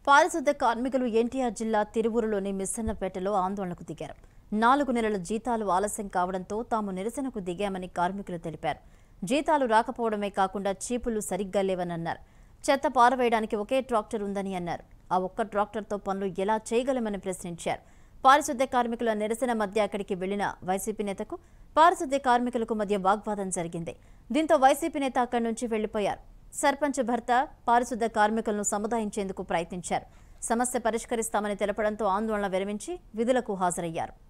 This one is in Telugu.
పారిశుద్ధ కార్మికులు ఎన్టీఆర్ జిల్లా తిరువురులోని మిస్సన్నపేటలో ఆందోళనకు దిగారు నాలుగు నెలల జీతాలు ఆలస్యం కావడంతో తాము నిరసనకు దిగామని కార్మికులు తెలిపారు జీతాలు రాకపోవడమే కాకుండా చీపులు సరిగ్గా లేవని అన్నారు చెత్త పారవేయడానికి ఒకే ట్రాక్టర్ ఉందని అన్నారు ఆ ఒక్క ట్రాక్టర్తో పనులు ఎలా చేయగలమని ప్రశ్నించారు పారిశుద్ధ్య కార్మికుల నిరసన మధ్య అక్కడికి వెళ్లిన వైసీపీ నేతకు పారిశుద్ధ్య కార్మికులకు మధ్య వాగ్వాదం జరిగింది దీంతో వైసీపీ నేత అక్కడి నుంచి వెళ్లిపోయారు సర్పంచ్ భర్త పారిశుద్ధ కార్మికులను సముదాయించేందుకు ప్రయత్నించారు సమస్య పరిష్కరిస్తామని తెలపడంతో ఆందోళన విరమించి విధులకు హాజరయ్యారు